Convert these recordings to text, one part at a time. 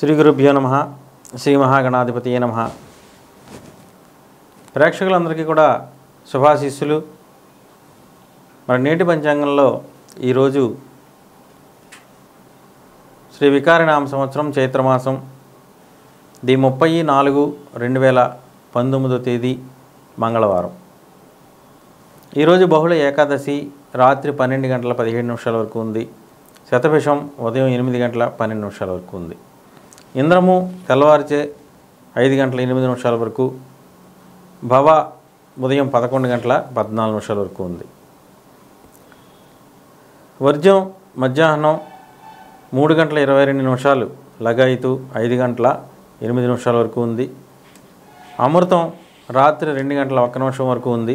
శ్రీ గురుభ్యో నమ శ్రీ మహాగణాధిపతి నమ ప్రేక్షకులందరికీ కూడా శుభాశీస్సులు మరి నేటి పంచాంగంలో ఈరోజు శ్రీ వికారినామ సంవత్సరం చైత్రమాసం ది ముప్పై నాలుగు రెండు వేల పంతొమ్మిదో తేదీ మంగళవారం ఈరోజు బహుళ ఏకాదశి రాత్రి పన్నెండు గంటల పదిహేడు నిమిషాల వరకు ఉంది శతభిషం ఉదయం ఎనిమిది గంటల పన్నెండు నిమిషాల వరకు ఉంది ఇంద్రము తెల్లవారిచే ఐదు గంటల ఎనిమిది నిమిషాల వరకు భవ ఉదయం పదకొండు గంటల పద్నాలుగు నిమిషాల వరకు ఉంది వర్జం మధ్యాహ్నం మూడు గంటల ఇరవై రెండు నిమిషాలు లగాయితు ఐదు గంటల ఎనిమిది నిమిషాల వరకు ఉంది అమృతం రాత్రి రెండు గంటల ఒక్క నిమిషం వరకు ఉంది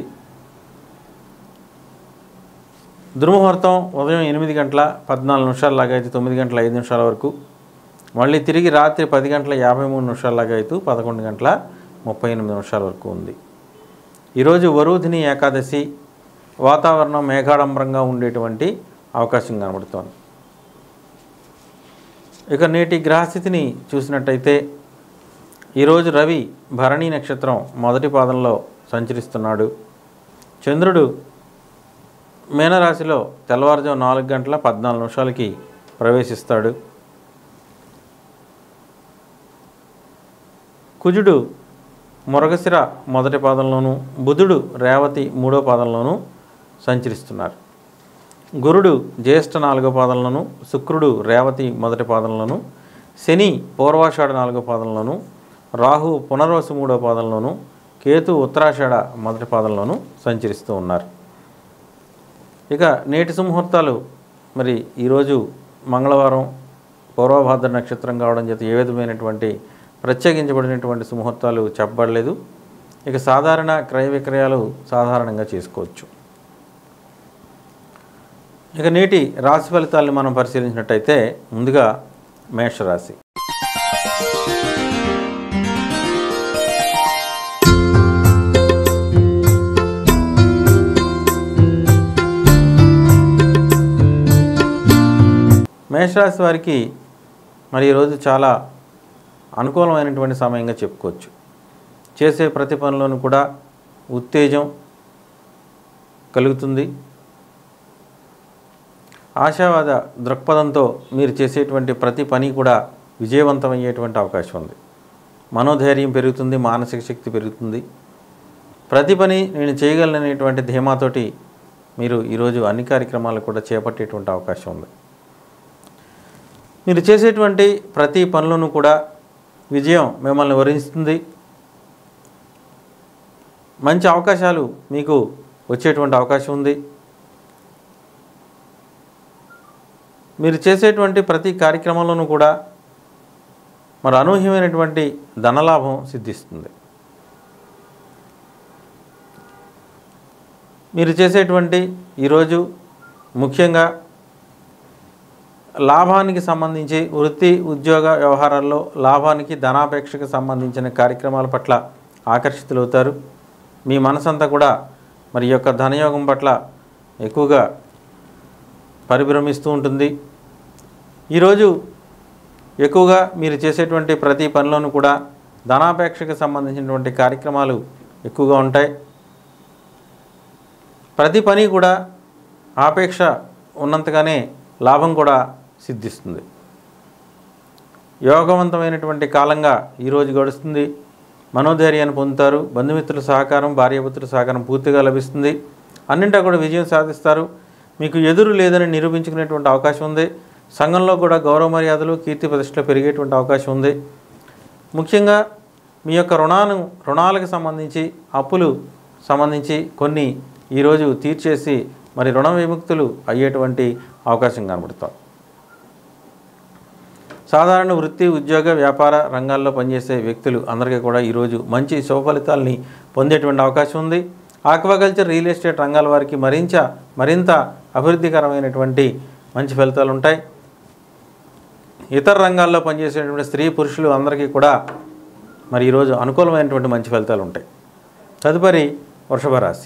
దుర్ముహూర్తం ఉదయం ఎనిమిది గంటల పద్నాలుగు నిమిషాల లాగైతే తొమ్మిది గంటల ఐదు నిమిషాల వరకు మళ్ళీ తిరిగి రాత్రి పది గంటల యాభై మూడు నిమిషాల లాగైతూ పదకొండు గంటల ముప్పై ఎనిమిది నిమిషాల వరకు ఉంది ఈరోజు వరుధిని ఏకాదశి వాతావరణం మేఘాడంబరంగా ఉండేటువంటి అవకాశం కనబడుతోంది ఇక నేటి గ్రహస్థితిని చూసినట్టయితే ఈరోజు రవి భరణి నక్షత్రం మొదటి పాదంలో సంచరిస్తున్నాడు చంద్రుడు మీనరాశిలో తెల్లవారుజాము నాలుగు గంటల పద్నాలుగు నిమిషాలకి ప్రవేశిస్తాడు కుజుడు మురగశిర మొదటి పాదంలోను బుధుడు రేవతి మూడో పాదంలోను సంచరిస్తున్నారు గురుడు జ్యేష్ఠ నాలుగో పాదంలోను శుక్రుడు రేవతి మొదటి పాదంలోను శని పూర్వాషాఢ నాలుగో పాదంలోను రాహు పునర్వసు మూడో పాదంలోను కేతు ఉత్తరాషాఢ మొదటి పాదంలోను సంచరిస్తూ ఉన్నారు ఇక నేటి సుముహూర్తాలు మరి ఈరోజు మంగళవారం పూర్వభాద్ర నక్షత్రం కావడం చేత ఏ విధమైనటువంటి ప్రత్యేకించబడినటువంటి సుముహూర్తాలు చెప్పబడలేదు ఇక సాధారణ క్రయ విక్రయాలు సాధారణంగా చేసుకోవచ్చు ఇక నేటి రాశి ఫలితాలను మనం పరిశీలించినట్టయితే ముందుగా మేషరాశి మేషరాశి వారికి మరి ఈరోజు చాలా అనుకూలమైనటువంటి సమయంగా చెప్పుకోవచ్చు చేసే ప్రతి పనిలోనూ కూడా ఉత్తేజం కలుగుతుంది ఆశావాద దృక్పథంతో మీరు చేసేటువంటి ప్రతి పని కూడా విజయవంతమయ్యేటువంటి అవకాశం ఉంది మనోధైర్యం పెరుగుతుంది మానసిక శక్తి పెరుగుతుంది ప్రతి పని నేను చేయగలననేటువంటి ధీమాతోటి మీరు ఈరోజు అన్ని కార్యక్రమాలు కూడా చేపట్టేటువంటి అవకాశం ఉంది మీరు చేసేటువంటి ప్రతి పనులను కూడా విజయం మిమ్మల్ని వరిస్తుంది మంచి అవకాశాలు మీకు వచ్చేటువంటి అవకాశం ఉంది మీరు చేసేటువంటి ప్రతి కార్యక్రమంలోనూ కూడా మరి అనూహ్యమైనటువంటి ధనలాభం సిద్ధిస్తుంది మీరు చేసేటువంటి ఈరోజు ముఖ్యంగా లాభానికి సంబంధించి వృత్తి ఉద్యోగ వ్యవహారాల్లో లాభానికి ధనాపేక్షకు సంబంధించిన కార్యక్రమాల పట్ల ఆకర్షితులవుతారు మీ మనసంతా కూడా మరి ఈ యొక్క ధనయోగం పట్ల ఎక్కువగా పరిభ్రమిస్తూ ఉంటుంది ఈరోజు ఎక్కువగా మీరు చేసేటువంటి ప్రతి పనిలోనూ కూడా ధనాపేక్షకు సంబంధించినటువంటి కార్యక్రమాలు ఎక్కువగా ఉంటాయి ప్రతి పని కూడా ఆపేక్ష ఉన్నంతగానే లాభం కూడా సిద్ధిస్తుంది యోగవంతమైనటువంటి కాలంగా ఈరోజు గడుస్తుంది మనోధైర్యాన్ని పొందుతారు బంధుమిత్రుల సహకారం భార్యాపుత్రుల సహకారం పూర్తిగా లభిస్తుంది అన్నింటా కూడా విజయం సాధిస్తారు మీకు ఎదురు లేదని నిరూపించుకునేటువంటి అవకాశం ఉంది సంఘంలో కూడా గౌరవ మర్యాదలు కీర్తి ప్రతిష్టలు పెరిగేటువంటి అవకాశం ఉంది ముఖ్యంగా మీ యొక్క రుణాను రుణాలకు సంబంధించి అప్పులు సంబంధించి కొన్ని ఈరోజు తీర్చేసి మరి రుణ విముక్తులు అయ్యేటువంటి అవకాశం కనబడుతుంది సాధారణ వృత్తి ఉద్యోగ వ్యాపార రంగాల్లో పనిచేసే వ్యక్తులు అందరికీ కూడా ఈరోజు మంచి శుభ ఫలితాలని పొందేటువంటి అవకాశం ఉంది ఆక్వాకల్చర్ రియల్ ఎస్టేట్ రంగాల వారికి మరింత మరింత అభివృద్ధికరమైనటువంటి మంచి ఫలితాలు ఉంటాయి ఇతర రంగాల్లో పనిచేసేటువంటి స్త్రీ పురుషులు అందరికీ కూడా మరి ఈరోజు అనుకూలమైనటువంటి మంచి ఫలితాలు ఉంటాయి తదుపరి వృషభ రాశి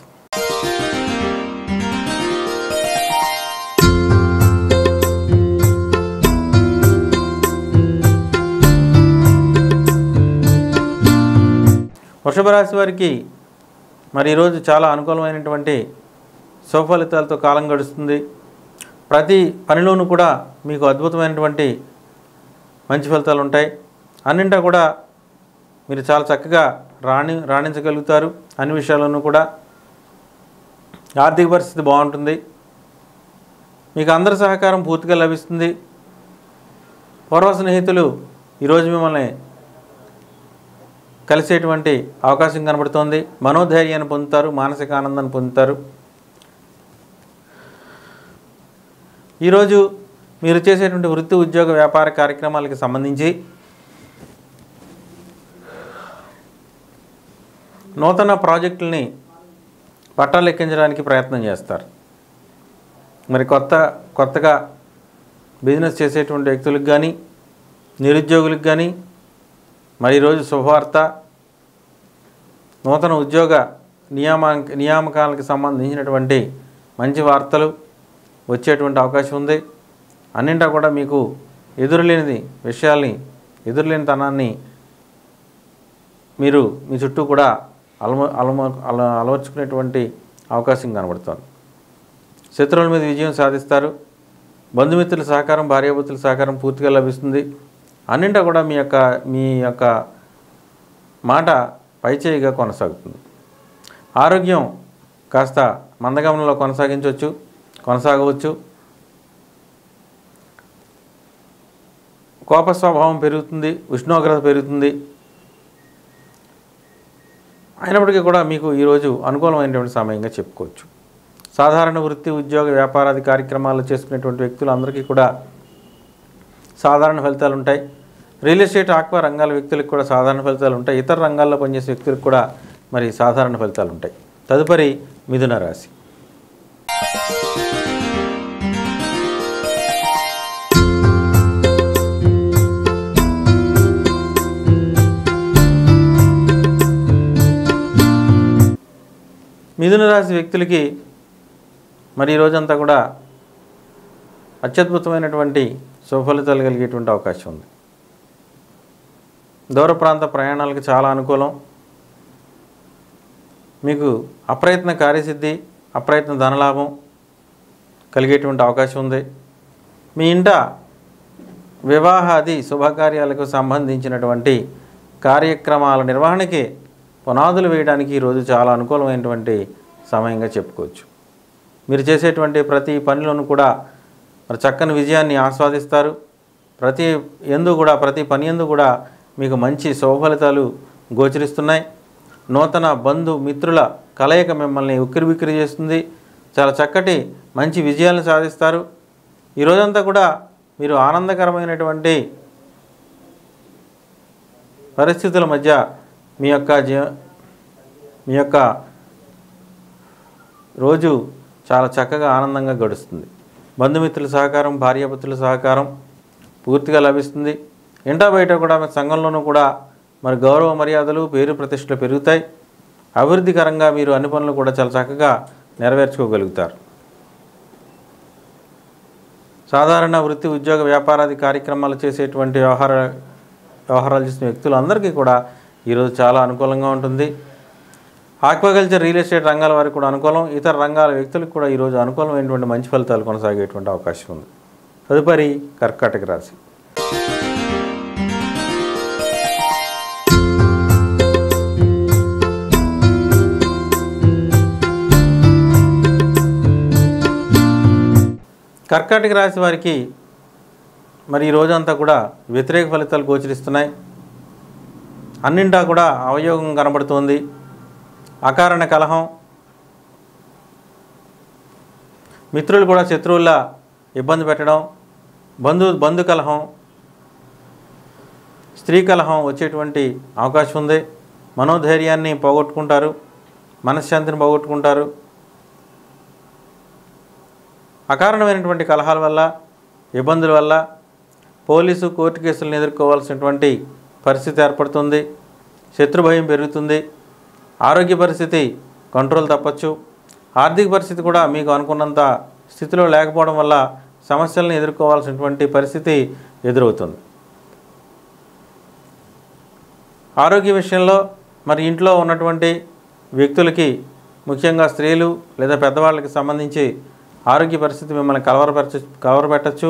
వృషభ రాశి వారికి మరి ఈరోజు చాలా అనుకూలమైనటువంటి సుఫలితాలతో కాలం గడుస్తుంది ప్రతి పనిలోనూ కూడా మీకు అద్భుతమైనటువంటి మంచి ఫలితాలు ఉంటాయి అన్నింటా కూడా మీరు చాలా చక్కగా రాణి రాణించగలుగుతారు అన్ని విషయాల్లోనూ కూడా ఆర్థిక పరిస్థితి బాగుంటుంది మీకు అందరి సహకారం పూర్తిగా లభిస్తుంది పూర్వ స్నేహితులు ఈరోజు మిమ్మల్ని కలిసేటువంటి అవకాశం కనబడుతోంది మనోధైర్యాన్ని పొందుతారు మానసిక ఆనందాన్ని పొందుతారు ఈరోజు మీరు చేసేటువంటి వృత్తి ఉద్యోగ వ్యాపార కార్యక్రమాలకు సంబంధించి నూతన ప్రాజెక్టుల్ని పట్టాలెక్కించడానికి ప్రయత్నం చేస్తారు మరి కొత్త కొత్తగా బిజినెస్ చేసేటువంటి వ్యక్తులకు కానీ నిరుద్యోగులకు కానీ మరి ఈరోజు శుభవార్త నూతన ఉద్యోగ నియామా నియామకాలకు సంబంధించినటువంటి మంచి వార్తలు వచ్చేటువంటి అవకాశం ఉంది అన్నింటా కూడా మీకు ఎదురులేనిది విషయాల్ని ఎదురులేని తనాన్ని మీరు మీ చుట్టూ కూడా అలమ అలమ అల అలవర్చుకునేటువంటి అవకాశం కనబడుతోంది శత్రువుల మీద విజయం సాధిస్తారు బంధుమిత్రుల సహకారం భార్యాభర్తల సహకారం పూర్తిగా లభిస్తుంది అన్నింటా కూడా మీ యొక్క మీ యొక్క మాట పైచేయిగా కొనసాగుతుంది ఆరోగ్యం కాస్త మందగమనంలో కొనసాగించవచ్చు కొనసాగవచ్చు కోప స్వభావం పెరుగుతుంది ఉష్ణోగ్రత పెరుగుతుంది అయినప్పటికీ కూడా మీకు ఈరోజు అనుకూలమైనటువంటి సమయంగా చెప్పుకోవచ్చు సాధారణ వృత్తి ఉద్యోగ వ్యాపారాది కార్యక్రమాలు చేసుకునేటువంటి వ్యక్తులందరికీ కూడా సాధారణ ఫలితాలు ఉంటాయి రియల్ ఎస్టేట్ ఆక్వా రంగాల వ్యక్తులకు కూడా సాధారణ ఫలితాలు ఉంటాయి ఇతర రంగాల్లో పనిచేసే వ్యక్తులకు కూడా మరి సాధారణ ఫలితాలు ఉంటాయి తదుపరి మిథున రాశి మిథున రాశి వ్యక్తులకి మరి ఈ రోజంతా కూడా అత్యద్భుతమైనటువంటి సుఫలితాలు కలిగేటువంటి అవకాశం ఉంది దూర ప్రాంత ప్రయాణాలకు చాలా అనుకూలం మీకు అప్రయత్న కార్యసిద్ధి అప్రయత్న ధనలాభం కలిగేటువంటి అవకాశం ఉంది మీ ఇంట వివాహాది శుభకార్యాలకు సంబంధించినటువంటి కార్యక్రమాల నిర్వహణకి పునాదులు వేయడానికి ఈరోజు చాలా అనుకూలమైనటువంటి సమయంగా చెప్పుకోవచ్చు మీరు చేసేటువంటి ప్రతి పనిలోనూ కూడా మరి చక్కని విజయాన్ని ఆస్వాదిస్తారు ప్రతి ఎందు కూడా ప్రతి పని ఎందు కూడా మీకు మంచి శుభఫలితాలు గోచరిస్తున్నాయి నూతన బంధు మిత్రుల కలయిక మిమ్మల్ని ఉక్కిరిబిక్కిరి చేస్తుంది చాలా చక్కటి మంచి విజయాలను సాధిస్తారు ఈ రోజంతా కూడా మీరు ఆనందకరమైనటువంటి పరిస్థితుల మధ్య మీ యొక్క జీ మీ యొక్క రోజు చాలా చక్కగా ఆనందంగా గడుస్తుంది బంధుమిత్రుల సహకారం భార్యాభర్తల సహకారం పూర్తిగా లభిస్తుంది ఇంటా బయట కూడా మీ సంఘంలోనూ కూడా మరి గౌరవ మర్యాదలు పేరు ప్రతిష్టలు పెరుగుతాయి అభివృద్ధికరంగా మీరు అన్ని పనులు కూడా చాలా చక్కగా నెరవేర్చుకోగలుగుతారు సాధారణ వృత్తి ఉద్యోగ వ్యాపారాది కార్యక్రమాలు చేసేటువంటి వ్యవహార వ్యవహారాలు చేసిన వ్యక్తులందరికీ కూడా ఈరోజు చాలా అనుకూలంగా ఉంటుంది ఆక్వాకల్చర్ రియల్ ఎస్టేట్ రంగాల వారికి కూడా అనుకూలం ఇతర రంగాల వ్యక్తులకు కూడా ఈరోజు అనుకూలమైనటువంటి మంచి ఫలితాలు కొనసాగేటువంటి అవకాశం ఉంది తదుపరి కర్కాటక రాశి కర్కాటక రాశి వారికి మరి ఈ రోజంతా కూడా వ్యతిరేక ఫలితాలు గోచరిస్తున్నాయి అన్నింటా కూడా అవయోగం కనబడుతోంది అకారణ కలహం మిత్రులు కూడా శత్రువుల్లా ఇబ్బంది పెట్టడం బంధు బంధు కలహం స్త్రీ కలహం వచ్చేటువంటి అవకాశం ఉంది మనోధైర్యాన్ని పోగొట్టుకుంటారు మనశ్శాంతిని పోగొట్టుకుంటారు అకారణమైనటువంటి కలహాల వల్ల ఇబ్బందుల వల్ల పోలీసు కోర్టు కేసులను ఎదుర్కోవాల్సినటువంటి పరిస్థితి ఏర్పడుతుంది శత్రు భయం పెరుగుతుంది ఆరోగ్య పరిస్థితి కంట్రోల్ తప్పచ్చు ఆర్థిక పరిస్థితి కూడా మీకు అనుకున్నంత స్థితిలో లేకపోవడం వల్ల సమస్యలను ఎదుర్కోవాల్సినటువంటి పరిస్థితి ఎదురవుతుంది ఆరోగ్య విషయంలో మరి ఇంట్లో ఉన్నటువంటి వ్యక్తులకి ముఖ్యంగా స్త్రీలు లేదా పెద్దవాళ్ళకి సంబంధించి ఆరోగ్య పరిస్థితి మిమ్మల్ని కలవరపరచ కలవరపెట్టచ్చు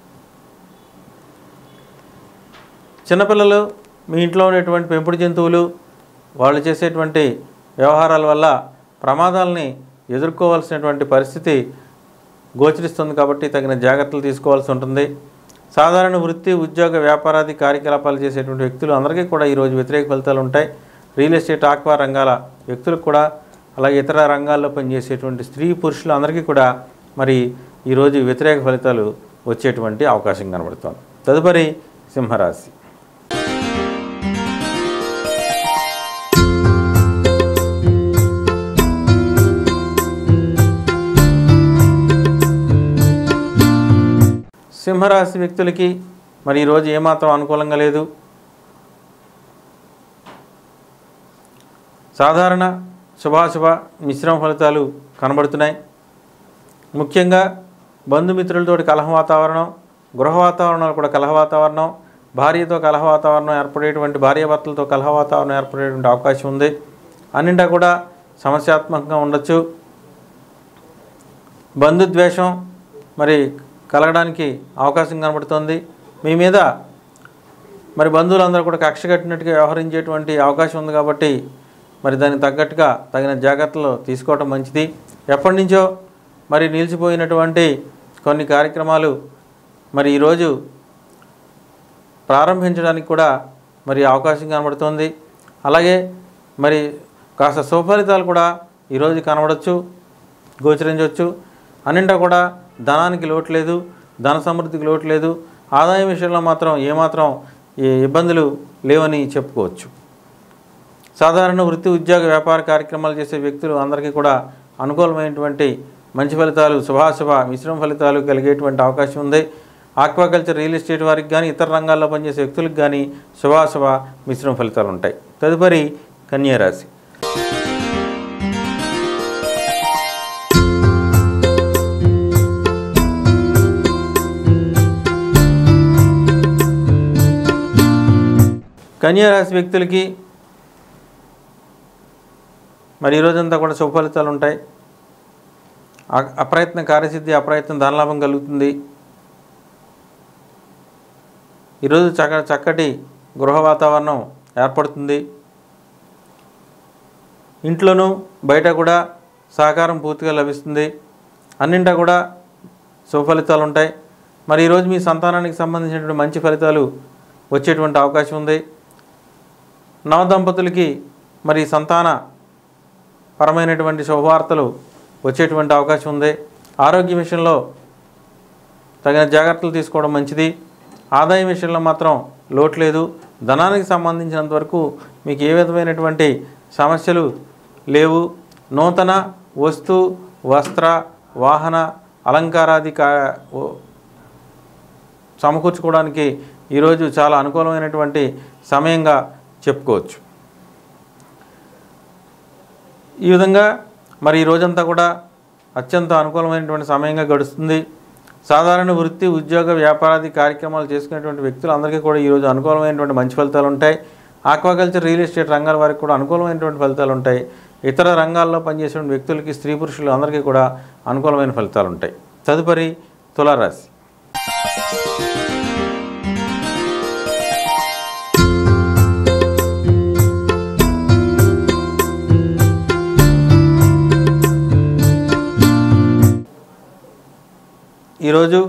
చిన్నపిల్లలు మీ ఇంట్లో ఉన్నటువంటి పెంపుడు జంతువులు వాళ్ళు చేసేటువంటి వ్యవహారాల వల్ల ప్రమాదాలని ఎదుర్కోవాల్సినటువంటి పరిస్థితి గోచరిస్తుంది కాబట్టి తగిన జాగ్రత్తలు తీసుకోవాల్సి ఉంటుంది సాధారణ వృత్తి ఉద్యోగ వ్యాపారాది కార్యకలాపాలు చేసేటువంటి వ్యక్తులు అందరికీ కూడా ఈరోజు వ్యతిరేక ఫలితాలు ఉంటాయి రియల్ ఎస్టేట్ ఆక్వా రంగాల వ్యక్తులకు కూడా అలాగే ఇతర రంగాల్లో పనిచేసేటువంటి స్త్రీ పురుషులు అందరికీ కూడా మరి ఈరోజు వ్యతిరేక ఫలితాలు వచ్చేటువంటి అవకాశం కనబడుతోంది తదుపరి సింహరాశి సింహరాశి వ్యక్తులకి మరి ఈరోజు ఏమాత్రం అనుకూలంగా లేదు సాధారణ శుభాశుభ మిశ్రమ ఫలితాలు కనబడుతున్నాయి ముఖ్యంగా బంధుమిత్రులతోటి కలహ వాతావరణం గృహ వాతావరణాలు కూడా కలహ వాతావరణం భార్యతో కలహ వాతావరణం ఏర్పడేటువంటి భార్యాభర్తలతో కలహ వాతావరణం ఏర్పడేటువంటి అవకాశం ఉంది అన్నింటా కూడా సమస్యాత్మకంగా ఉండొచ్చు బంధుద్వేషం మరి కలగడానికి అవకాశం కనబడుతుంది మీ మీద మరి బంధువులందరూ కూడా కక్ష కట్టినట్టుగా వ్యవహరించేటువంటి అవకాశం ఉంది కాబట్టి మరి దానికి తగ్గట్టుగా తగిన జాగ్రత్తలు తీసుకోవటం మంచిది ఎప్పటి నుంచో మరి నిలిచిపోయినటువంటి కొన్ని కార్యక్రమాలు మరి ఈరోజు ప్రారంభించడానికి కూడా మరి అవకాశం కనబడుతుంది అలాగే మరి కాస్త సుఫలితాలు కూడా ఈరోజు కనబడచ్చు గోచరించవచ్చు అన్నింటా కూడా ధనానికి లోటు లేదు ధన సమృద్ధికి లోటు లేదు ఆదాయం విషయంలో మాత్రం ఏమాత్రం ఈ ఇబ్బందులు లేవని చెప్పుకోవచ్చు సాధారణ వృత్తి ఉద్యోగ వ్యాపార కార్యక్రమాలు చేసే వ్యక్తులు అందరికీ కూడా అనుకూలమైనటువంటి మంచి ఫలితాలు శుభాశుభ మిశ్రమ ఫలితాలు కలిగేటువంటి అవకాశం ఉంది ఆక్వాకల్చర్ రియల్ ఎస్టేట్ వారికి కానీ ఇతర రంగాల్లో పనిచేసే వ్యక్తులకు కానీ శుభాశుభ మిశ్రమ ఫలితాలు ఉంటాయి తదుపరి కన్యారాశి కన్యారాశి వ్యక్తులకి మరి ఈ రోజంతా కూడా శుభ ఫలితాలు ఉంటాయి అ- అప్రయత్న కార్యసిద్ధి అప్రయత్నం ధనలాభం కలుగుతుంది ఈరోజు చక్క చక్కటి గృహ వాతావరణం ఏర్పడుతుంది ఇంట్లోనూ బయట కూడా సహకారం పూర్తిగా లభిస్తుంది అన్నింటా కూడా శుభ ఫలితాలు ఉంటాయి మరి ఈరోజు మీ సంతానానికి సంబంధించినటువంటి మంచి ఫలితాలు వచ్చేటువంటి అవకాశం ఉంది నవ దంపతులకి మరి సంతాన పరమైనటువంటి శుభవార్తలు వచ్చేటువంటి అవకాశం ఉంది ఆరోగ్య విషయంలో తగిన జాగ్రత్తలు తీసుకోవడం మంచిది ఆదాయం విషయంలో మాత్రం లోటు లేదు ధనానికి సంబంధించినంత వరకు మీకు ఏ విధమైనటువంటి సమస్యలు లేవు నూతన వస్తు వస్త్ర వాహన అలంకారాది కా ఓ- సమకూర్చుకోవడానికి ఈరోజు చాలా అనుకూలమైనటువంటి సమయంగా చెప్పుకోవచ్చు ఈ విధంగా మరి ఈ రోజంతా కూడా అత్యంత అనుకూలమైనటువంటి సమయంగా గడుస్తుంది సాధారణ వృత్తి ఉద్యోగ వ్యాపారాది కార్యక్రమాలు చేసుకునేటువంటి వ్యక్తులందరికీ కూడా ఈరోజు అనుకూలమైనటువంటి మంచి ఫలితాలు ఉంటాయి ఆక్వాకల్చర్ రియల్ ఎస్టేట్ రంగాల వారికి కూడా అనుకూలమైనటువంటి ఫలితాలు ఉంటాయి ఇతర రంగాల్లో పనిచేసే వ్యక్తులకి స్త్రీ పురుషులు అందరికీ కూడా అనుకూలమైన ఫలితాలు ఉంటాయి తదుపరి తులారాశి ఈరోజు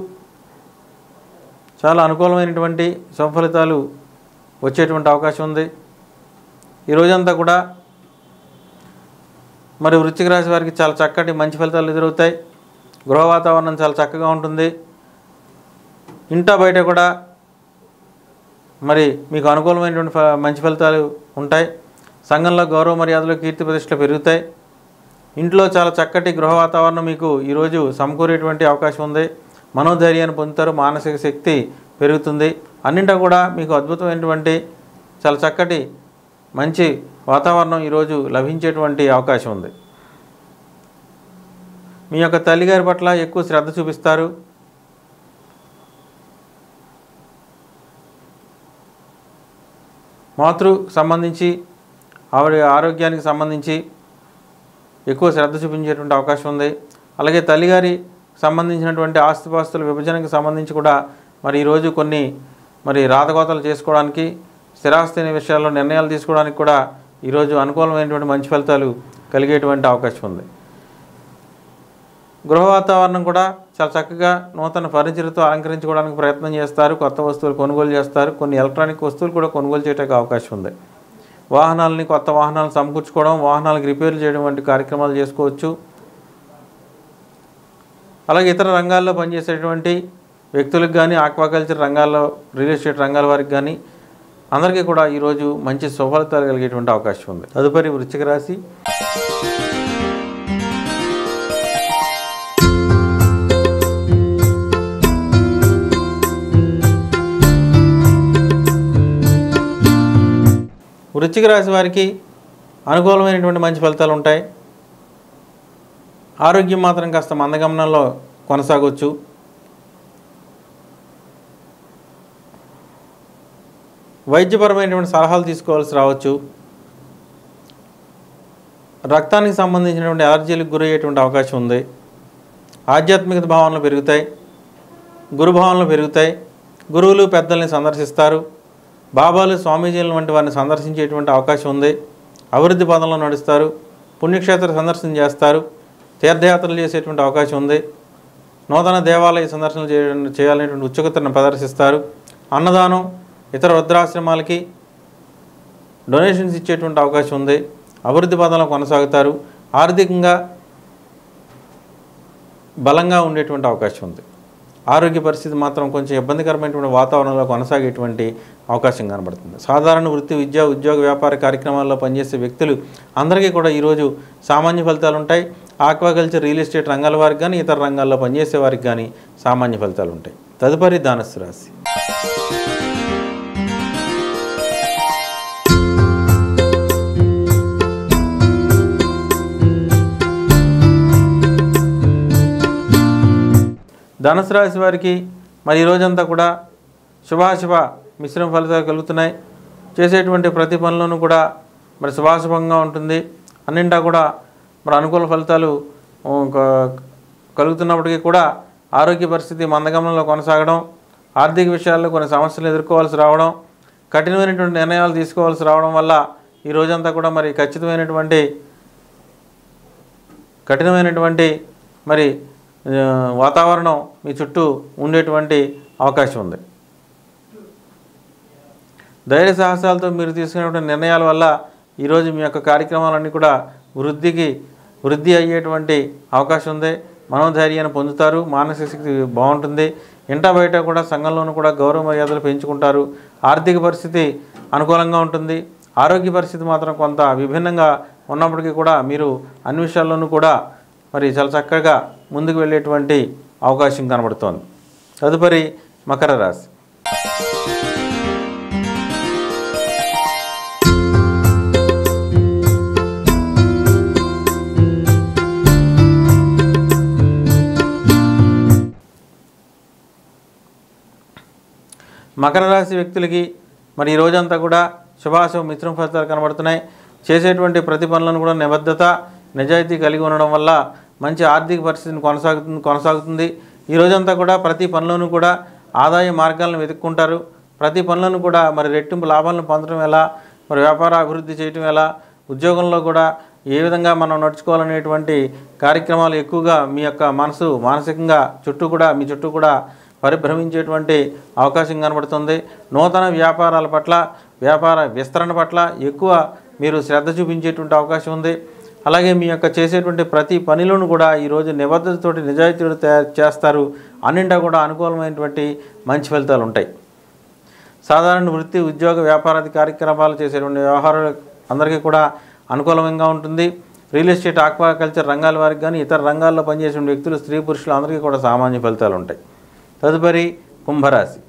చాలా అనుకూలమైనటువంటి శుభ ఫలితాలు వచ్చేటువంటి అవకాశం ఉంది ఈ రోజంతా కూడా మరి వృశ్చిక రాశి వారికి చాలా చక్కటి మంచి ఫలితాలు ఎదురవుతాయి గృహ వాతావరణం చాలా చక్కగా ఉంటుంది ఇంటా బయట కూడా మరి మీకు అనుకూలమైనటువంటి ఫ- మంచి ఫలితాలు ఉంటాయి సంఘంలో గౌరవ మర్యాదలు కీర్తి ప్రతిష్టలు పెరుగుతాయి ఇంట్లో చాలా చక్కటి గృహ వాతావరణం మీకు ఈరోజు సమకూరేటువంటి అవకాశం ఉంది మనోధైర్యాన్ని పొందుతారు మానసిక శక్తి పెరుగుతుంది అన్నింటా కూడా మీకు అద్భుతమైనటువంటి చాలా చక్కటి మంచి వాతావరణం ఈరోజు లభించేటువంటి అవకాశం ఉంది మీ యొక్క తల్లిగారి పట్ల ఎక్కువ శ్రద్ధ చూపిస్తారు మాతృ సంబంధించి ఆవిడ ఆరోగ్యానికి సంబంధించి ఎక్కువ శ్రద్ధ చూపించేటువంటి అవకాశం ఉంది అలాగే తల్లిగారి సంబంధించినటువంటి ఆస్తిపాస్తుల విభజనకు సంబంధించి కూడా మరి ఈరోజు కొన్ని మరి రాతకోతలు చేసుకోవడానికి స్థిరాస్తి అనే విషయాల్లో నిర్ణయాలు తీసుకోవడానికి కూడా ఈరోజు అనుకూలమైనటువంటి మంచి ఫలితాలు కలిగేటువంటి అవకాశం ఉంది గృహ వాతావరణం కూడా చాలా చక్కగా నూతన ఫర్నిచర్తో అలంకరించుకోవడానికి ప్రయత్నం చేస్తారు కొత్త వస్తువులు కొనుగోలు చేస్తారు కొన్ని ఎలక్ట్రానిక్ వస్తువులు కూడా కొనుగోలు చేయడానికి అవకాశం ఉంది వాహనాలని కొత్త వాహనాలు సమకూర్చుకోవడం వాహనాలకు రిపేర్లు చేయడం వంటి కార్యక్రమాలు చేసుకోవచ్చు అలాగే ఇతర రంగాల్లో పనిచేసేటువంటి వ్యక్తులకు కానీ ఆక్వాకల్చర్ రంగాల్లో రియల్ ఎస్టేట్ రంగాల వారికి కానీ అందరికీ కూడా ఈరోజు మంచి సుఫలితాలు కలిగేటువంటి అవకాశం ఉంది తదుపరి వృశ్చిక రాశి వృశ్చిక రాశి వారికి అనుకూలమైనటువంటి మంచి ఫలితాలు ఉంటాయి ఆరోగ్యం మాత్రం కాస్త మందగమనంలో కొనసాగవచ్చు వైద్యపరమైనటువంటి సలహాలు తీసుకోవాల్సి రావచ్చు రక్తానికి సంబంధించినటువంటి అలర్జీలకు గురయ్యేటువంటి అవకాశం ఉంది ఆధ్యాత్మికత భావనలు పెరుగుతాయి గురు భావనలు పెరుగుతాయి గురువులు పెద్దల్ని సందర్శిస్తారు బాబాలు స్వామీజీల వంటి వారిని సందర్శించేటువంటి అవకాశం ఉంది అభివృద్ధి పదంలో నడుస్తారు పుణ్యక్షేత్ర సందర్శన చేస్తారు తీర్థయాత్రలు చేసేటువంటి అవకాశం ఉంది నూతన దేవాలయ సందర్శనలు చేయడం చేయాలనేటువంటి ఉత్సుకతను ప్రదర్శిస్తారు అన్నదానం ఇతర వృద్ధాశ్రమాలకి డొనేషన్స్ ఇచ్చేటువంటి అవకాశం ఉంది అభివృద్ధి పదంలో కొనసాగుతారు ఆర్థికంగా బలంగా ఉండేటువంటి అవకాశం ఉంది ఆరోగ్య పరిస్థితి మాత్రం కొంచెం ఇబ్బందికరమైనటువంటి వాతావరణంలో కొనసాగేటువంటి అవకాశం కనబడుతుంది సాధారణ వృత్తి విద్య ఉద్యోగ వ్యాపార కార్యక్రమాల్లో పనిచేసే వ్యక్తులు అందరికీ కూడా ఈరోజు సామాన్య ఫలితాలు ఉంటాయి ఆక్వాకల్చర్ రియల్ ఎస్టేట్ రంగాల వారికి కానీ ఇతర రంగాల్లో పనిచేసే వారికి కానీ సామాన్య ఫలితాలు ఉంటాయి తదుపరి ధనస్సు రాశి ధనుసు రాశి వారికి మరి ఈ రోజంతా కూడా శుభాశుభ మిశ్రమ ఫలితాలు కలుగుతున్నాయి చేసేటువంటి ప్రతి పనిలోనూ కూడా మరి శుభాశుభంగా ఉంటుంది అన్నింటా కూడా మరి అనుకూల ఫలితాలు ఆ, క- కలుగుతున్నప్పటికీ కూడా ఆరోగ్య పరిస్థితి మందగమనంలో కొనసాగడం ఆర్థిక విషయాల్లో కొన్ని సమస్యలు ఎదుర్కోవాల్సి రావడం కఠినమైనటువంటి నిర్ణయాలు తీసుకోవాల్సి రావడం వల్ల ఈ రోజంతా కూడా మరి ఖచ్చితమైనటువంటి కఠినమైనటువంటి మరి ఆ, వాతావరణం మీ చుట్టూ ఉండేటువంటి అవకాశం ఉంది ధైర్య సాహసాలతో మీరు తీసుకునేటువంటి నిర్ణయాల వల్ల ఈరోజు మీ యొక్క కార్యక్రమాలన్నీ కూడా వృద్ధికి వృద్ధి అయ్యేటువంటి అవకాశం ఉంది మనోధైర్యాన్ని పొందుతారు మానసిక శక్తి బాగుంటుంది ఇంట బయట కూడా సంఘంలోనూ కూడా గౌరవ మర్యాదలు పెంచుకుంటారు ఆర్థిక పరిస్థితి అనుకూలంగా ఉంటుంది ఆరోగ్య పరిస్థితి మాత్రం కొంత విభిన్నంగా ఉన్నప్పటికీ కూడా మీరు అన్ని విషయాల్లోనూ కూడా మరి చాలా చక్కగా ముందుకు వెళ్ళేటువంటి అవకాశం కనబడుతోంది తదుపరి మకర రాశి మకర రాశి వ్యక్తులకి మరి ఈ రోజంతా కూడా శుభాశుభ మిశ్రమ ఫలితాలు కనబడుతున్నాయి చేసేటువంటి ప్రతి పనులను కూడా నిబద్ధత నిజాయితీ కలిగి ఉండడం వల్ల మంచి ఆర్థిక పరిస్థితిని కొనసాగుతుంది కొనసాగుతుంది ఈ రోజంతా కూడా ప్రతి పనిలోనూ కూడా ఆదాయ మార్గాలను వెతుక్కుంటారు ప్రతి పనులను కూడా మరి రెట్టింపు లాభాలను పొందడం ఎలా మరి వ్యాపార అభివృద్ధి చేయటం ఎలా ఉద్యోగంలో కూడా ఏ విధంగా మనం నడుచుకోవాలనేటువంటి కార్యక్రమాలు ఎక్కువగా మీ యొక్క మనసు మానసికంగా చుట్టూ కూడా మీ చుట్టూ కూడా పరిభ్రమించేటువంటి అవకాశం కనబడుతుంది నూతన వ్యాపారాల పట్ల వ్యాపార విస్తరణ పట్ల ఎక్కువ మీరు శ్రద్ధ చూపించేటువంటి అవకాశం ఉంది అలాగే మీ యొక్క చేసేటువంటి ప్రతి పనిలోనూ కూడా ఈరోజు నిబద్ధతతోటి నిజాయితీతో తయారు చేస్తారు అన్నింటా కూడా అనుకూలమైనటువంటి మంచి ఫలితాలు ఉంటాయి సాధారణ వృత్తి ఉద్యోగ వ్యాపారాది కార్యక్రమాలు చేసేటువంటి వ్యవహారాలు అందరికీ కూడా అనుకూలంగా ఉంటుంది రియల్ ఎస్టేట్ ఆక్వాకల్చర్ రంగాల వారికి కానీ ఇతర రంగాల్లో పనిచేసే వ్యక్తులు స్త్రీ పురుషులు అందరికీ కూడా సామాన్య ఫలితాలు ఉంటాయి తదుపరి కుంభరాశి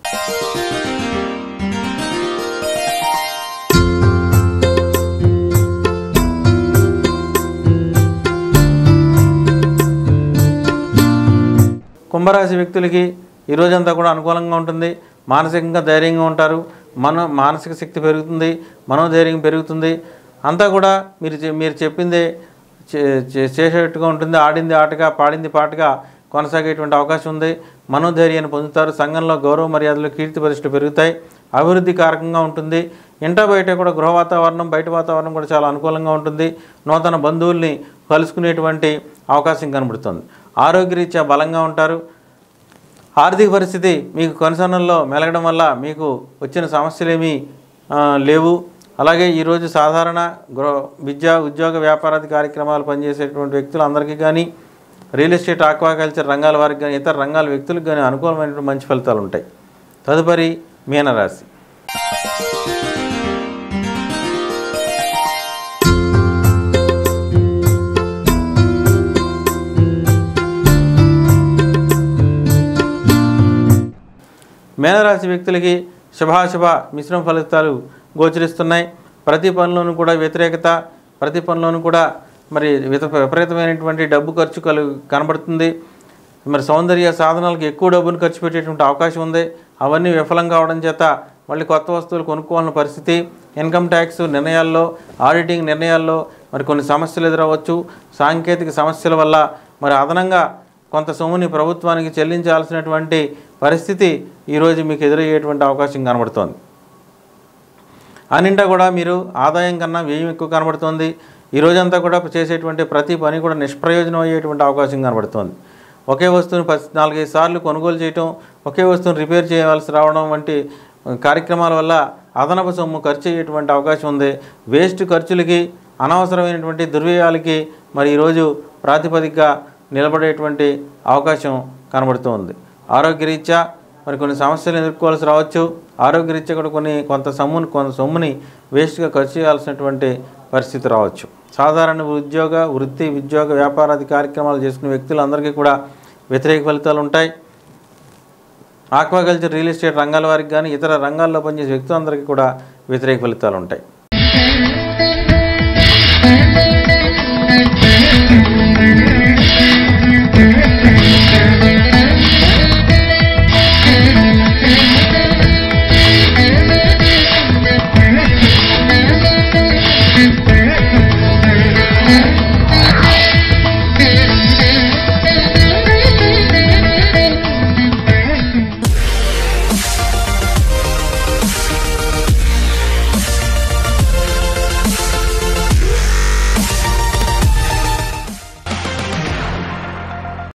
కుంభరాశి వ్యక్తులకి ఈ రోజంతా కూడా అనుకూలంగా ఉంటుంది మానసికంగా ధైర్యంగా ఉంటారు మన మానసిక శక్తి పెరుగుతుంది మనోధైర్యం పెరుగుతుంది అంతా కూడా మీరు చె- మీరు చెప్పిందే చే- చే- చేసేట్టుగా ఉంటుంది ఆడింది ఆటగా పాడింది పాటగా కొనసాగేటువంటి అవకాశం ఉంది మనోధైర్యాన్ని పొందుతారు సంఘంలో గౌరవ మర్యాదలు కీర్తి పరిస్థితులు పెరుగుతాయి అభివృద్ధి కారకంగా ఉంటుంది ఇంట బయట కూడా గృహ వాతావరణం బయట వాతావరణం కూడా చాలా అనుకూలంగా ఉంటుంది నూతన బంధువుల్ని కలుసుకునేటువంటి అవకాశం కనబడుతుంది ఆరోగ్యరీత్యా బలంగా ఉంటారు ఆర్థిక పరిస్థితి మీకు కొనసాగంలో మెలగడం వల్ల మీకు వచ్చిన సమస్యలేమీ ఆ, లేవు అలాగే ఈరోజు సాధారణ గృహ విద్య ఉద్యోగ వ్యాపారాది కార్యక్రమాలు పనిచేసేటువంటి వ్యక్తులందరికీ కానీ రియల్ ఎస్టేట్ ఆక్వాకల్చర్ రంగాల వారికి కానీ ఇతర రంగాల వ్యక్తులకు కానీ అనుకూలమైనటువంటి మంచి ఫలితాలు ఉంటాయి తదుపరి మీనరాశి మేనరాశి వ్యక్తులకి శుభాశుభ మిశ్రమ ఫలితాలు గోచరిస్తున్నాయి ప్రతి పనిలోనూ కూడా వ్యతిరేకత ప్రతి పనిలోనూ కూడా మరి విత విపరీతమైనటువంటి డబ్బు ఖర్చు కలు కనబడుతుంది మరి సౌందర్య సాధనాలకు ఎక్కువ డబ్బును ఖర్చు పెట్టేటువంటి అవకాశం ఉంది అవన్నీ విఫలం కావడం చేత మళ్ళీ కొత్త వస్తువులు కొనుక్కోవాలని పరిస్థితి ఇన్కమ్ ట్యాక్స్ నిర్ణయాల్లో ఆడిటింగ్ నిర్ణయాల్లో మరి కొన్ని సమస్యలు ఎదురవ్వచ్చు సాంకేతిక సమస్యల వల్ల మరి అదనంగా కొంత సొమ్ముని ప్రభుత్వానికి చెల్లించాల్సినటువంటి పరిస్థితి ఈరోజు మీకు ఎదురయ్యేటువంటి అవకాశం కనబడుతోంది అన్నింటా కూడా మీరు ఆదాయం కన్నా వ్యయం ఎక్కువ కనబడుతుంది ఈ రోజంతా కూడా చేసేటువంటి ప్రతి పని కూడా నిష్ప్రయోజనం అయ్యేటువంటి అవకాశం కనబడుతోంది ఒకే వస్తువుని పది నాలుగైదు సార్లు కొనుగోలు చేయటం ఒకే వస్తువుని రిపేర్ చేయవలసి రావడం వంటి కార్యక్రమాల వల్ల అదనపు సొమ్ము ఖర్చు అయ్యేటువంటి అవకాశం ఉంది వేస్ట్ ఖర్చులకి అనవసరమైనటువంటి దుర్వ్యయాలకి మరి ఈరోజు ప్రాతిపదికగా నిలబడేటువంటి అవకాశం కనబడుతోంది ఆరోగ్యరీత్యా మరి కొన్ని సమస్యలు ఎదుర్కోవాల్సి రావచ్చు ఆరోగ్యరీత్యా కూడా కొన్ని కొంత సొమ్ముని కొంత సొమ్ముని వేస్ట్గా ఖర్చు చేయాల్సినటువంటి పరిస్థితి రావచ్చు సాధారణ ఉద్యోగ వృత్తి ఉద్యోగ వ్యాపారాది కార్యక్రమాలు చేసుకునే వ్యక్తులందరికీ కూడా వ్యతిరేక ఫలితాలు ఉంటాయి ఆక్వాకల్చర్ రియల్ ఎస్టేట్ రంగాల వారికి కానీ ఇతర రంగాల్లో పనిచేసే వ్యక్తులందరికీ కూడా వ్యతిరేక ఫలితాలు ఉంటాయి